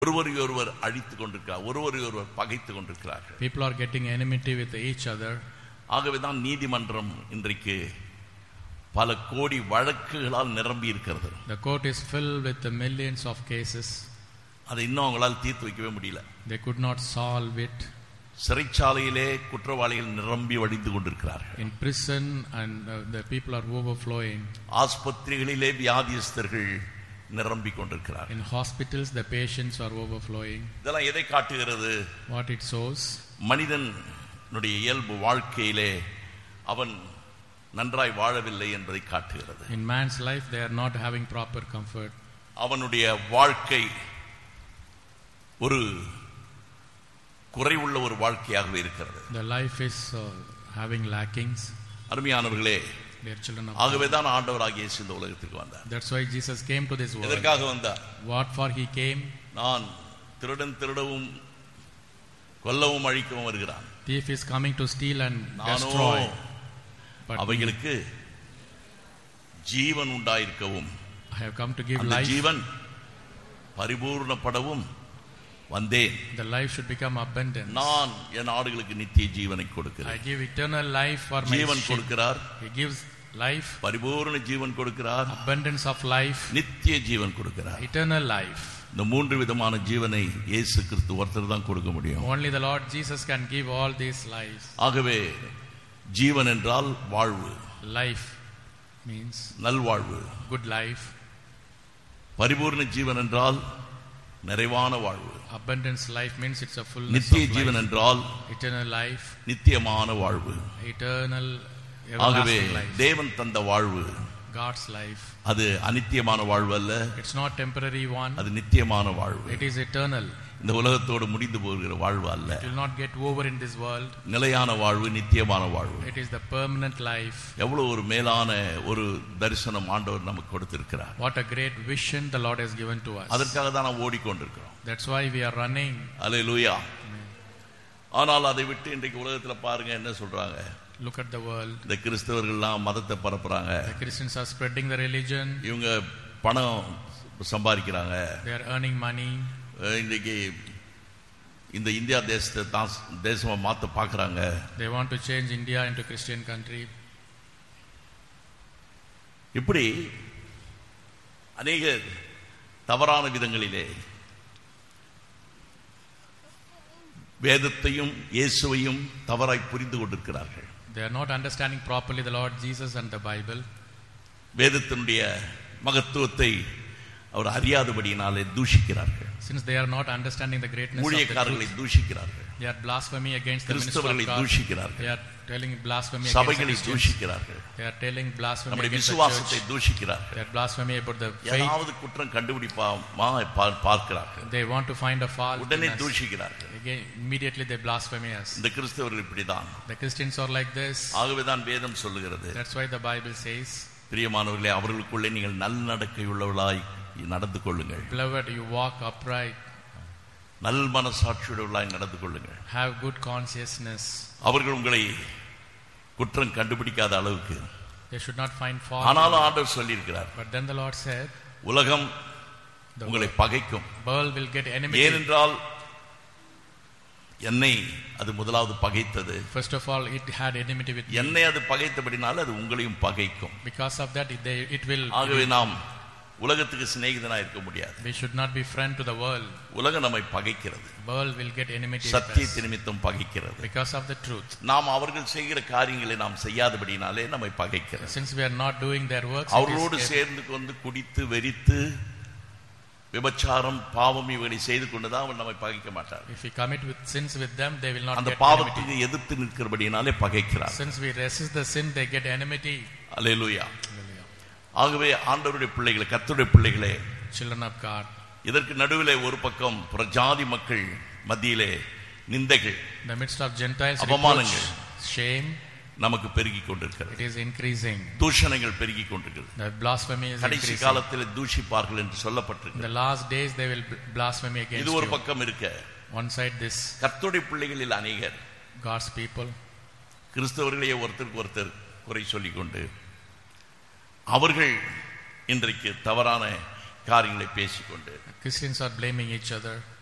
ஒருவரை ஒருவர் அழித்துக் கொண்டிருக்கிறார் ஒருவரை ஒருவர் பகைத்துக் கொண்டிருக்கிறார்கள் People are getting enmity with each other. ஆகவேதான் நீதிமன்றம் இன்றைக்கு பல கோடி வழக்குகளால் நிரம்பி இருக்கிறது The court is filled with the millions of cases. அதை இன்னும் அவங்களால் தீர்த்து வைக்கவே முடியல They could not solve it. சிறைச்சாலையிலே குற்றவாளிகள் நிரம்பி வடிந்து கொண்டிருக்கிறார்கள் In prison, and uh, the people are overflowing. ஆஸ்பத்திரிகளிலே வியாதியஸ்தர்கள் நிரம்பி கொண்டிருக்கிறார்கள் In hospitals, the patients are overflowing. இதெல்லாம் எதை காட்டுகிறது What it shows, மனிதனுடைய இயல்பு வாழ்க்கையிலே அவன் நன்றாய் வாழவில்லை என்பதை காட்டுகிறது in man's life, they are not having proper comfort. அவனுடைய வாழ்க்கை ஒரு குறைவுள்ள ஒரு வாழ்க்கையாகவே இருக்கிறது The life is uh, having lackings. அருமையானவர்களே Dear children of God. ஆகவே தான் ஆண்டவராகிய இயேசு இந்த உலகத்துக்கு வந்தார் That's why Jesus came to this world. எதற்காக வந்தார் What for he came? நான் திருடன் திருடவும் கொல்லவும் அழிக்கவும் வருகிறான் Thief is coming to steal and nano destroy. But me, அவைகளுக்கு ஜீவன் உண்டாயிருக்கவும் I have come to give அந்த life. ஜீவன் பரிபூர்ணப்படவும் வந்தேன் The life should become abundant. நான் என் ஆடுகளுக்கு நித்திய ஜீவனை I கொடுக்கிறேன் give eternal life for my Jeevan sheep. கொடுக்கிறார் He gives life, பரிபூர்ண ஜீவன் கொடுக்கிறார் abundance of life, நித்திய ஜீவன் கொடுக்கிறார் eternal life. இந்த மூன்று விதமான ஜீவனை இயேசு கிறிஸ்து ஒருத்தர் தான் கொடுக்க முடியும் Only the Lord Jesus can give all these lives. ஆகவே ஜீவன் என்றால் வாழ்வு Life means நல்வாழ்வு good life. பரிபூர்ண ஜீவன் என்றால் நிறைவான வாழ்வு Abundance life means it's a fullness நித்திய of ஜீவன் life. என்றால் Eternal life, நித்தியமான வாழ்வு eternal, ஆகவே everlasting life. தேவன் தந்த வாழ்வு God's life. அது அனித்தியமான வாழ்வு அல்ல It's not temporary one. அது நித்தியமான வாழ்வு It is eternal. இந்த உலகத்தோடு முடிந்து போகிற வாழ்வு அல்ல It will not get over in this world. நிலையான வாழ்வு நித்தியமான வாழ்வு It is the permanent life. எவ்வளவு ஒரு மேலான ஒரு தரிசனம் ஆண்டவர் நமக்கு கொடுத்திருக்கிறார் What a great vision the Lord has given to us. அதற்காக தான் நாம் ஓடிக்கொண்டிருக்கிறோம் That's why we are running. அலே லூயா ஆனால் அதை விட்டு இன்றைக்கு உலகத்துல பாருங்க என்ன சொல்றாங்க Look at the world. இந்த கிறிஸ்தவர்கள்லாம் மதத்தை பரப்புறாங்க The Christians are spreading the religion. இவங்க பணம் சம்பாதிக்கிறாங்க They are earning money. அஹ் இன்றைக்கு இந்த இந்தியா தேசத்தை தான் தேசமா மாத்த பாக்குறாங்க They want to change India into Christian country. இப்படி அநேக தவறான விதங்களிலே வேதத்தையும் இயேசுவையும் தவறாய் புரிந்து கொண்டிருக்கிறார்கள் They are not understanding properly the Lord Jesus and the Bible. வேதத்தினுடைய மகத்துவத்தை அவர் அறியாதபடியினாலே தூஷிக்கிறார்கள் Since they are not understanding the greatness of the ஊழியக்காரர்களை truth, தூஷிக்கிறார்கள் they are blasphemy against the minister கிறிஸ்தவர்களை of God. தூஷிக்கிறார்கள் They are telling blasphemy against the சபைகளை Christians. தூஷிக்கிறார்கள் They are telling blasphemy நம்முடைய against the விசுவாசத்தை church. தூஷிக்கிறார்கள் They are blasphemy about the faith. ஏதாவது குற்றம் கண்டுபிடிப்பாமா பா- பார்க்கிறார்கள் They want to find a fault in உடனே us. தூஷிக்கிறார்கள் Again, immediately they blaspheme us. இந்த கிறிஸ்தவர்கள் இப்படிதான் The Christians are like this. ஆகவேதான் வேதம் சொல்லுகிறது That's why the Bible says, பிரியமானவர்களே அவர்களுக்குள்ளே நீங்கள் நல்லடக்கை உள்ளவர்களாய் நடந்து கொள்ளுங்கள் Beloved, you walk upright, நல் மனசாட்சியுள்ளவர்களாய் நடந்து கொள்ளுங்கள் have good consciousness. அவர்கள் உங்களை குற்றம் கண்டுபிடிக்காத அளவுக்கு They should not find fault. ஆனாலும் ஆண்டவர் சொல்லியிருக்கிறார் But then the Lord said, உலகம் the உங்களை பகைக்கும் world will get enmity. ஏனென்றால் என்னை அது முதலாவது பகைத்தது First of all, it had enmity with me. என்னை அது பகைத்தபடினால அது உங்களையும் பகைக்கும் Because of that, it, they, it will. ஆகவே நாம் உலகத்துக்கு சிநேகிதனா இருக்க முடியாது We should not be friend to the world. உலகம் நம்மை பகைக்கிறது World will get enmity with us சத்தியத்தை நிமித்தம் பகைக்கிறது because of the truth. நாம் அவர்கள் செய்கிற காரியங்களை நாம் செய்யாதபடினாலே நம்மை பகைக்கிறது Since we are not doing their works, it அவர்களோடு is- சேர்ந்து கொண்டு குடித்து வெறித்து விபச்சாரம் பாவம் இவனை செய்து கொண்டுதான் அவன் நம்மை பகைக்க மாட்டார் if we commit with sins with them, they will not அந்த get enmity. பாவத்துக்கு எதிர்த்து நிற்கிறபடினாலே பகைக்கிறார் Since we resist the sin, they get enmity. அல்லேலூயா ஆகவே ஆண்டவருடைய பிள்ளைகளை கர்த்தருடைய பிள்ளைகளே Children of God. இதற்கு நடுவிலே ஒரு பக்கம் பிரஜாதி மக்கள் மத்தியிலே நிந்தைகள் In the midst of Gentiles, reproach, அவமானங்கள். shame, நமக்கு பெருகிக் கொண்டிருக்கிறது it is increasing. தூஷணங்கள் பெருகிக் கொண்டிருக்கிறது The blasphemy is கடைசி increasing. காலத்தில் தூஷிப்பார்கள் என்று In சொல்லப்பட்டிருக்கு the last days, they will blaspheme against இது ஒரு you. பக்கம் இருக்க One side, this கர்த்தருடைய பிள்ளைகளில் அநேகர் God's people. கிறிஸ்தவர்களையே ஒருத்தருக்கு ஒருத்தர் குறை சொல்லிக் கொண்டு அவர்கள் இன்றைக்கு தவறான காரியங்களை பேசிக்கொண்டு Christians are blaming each other.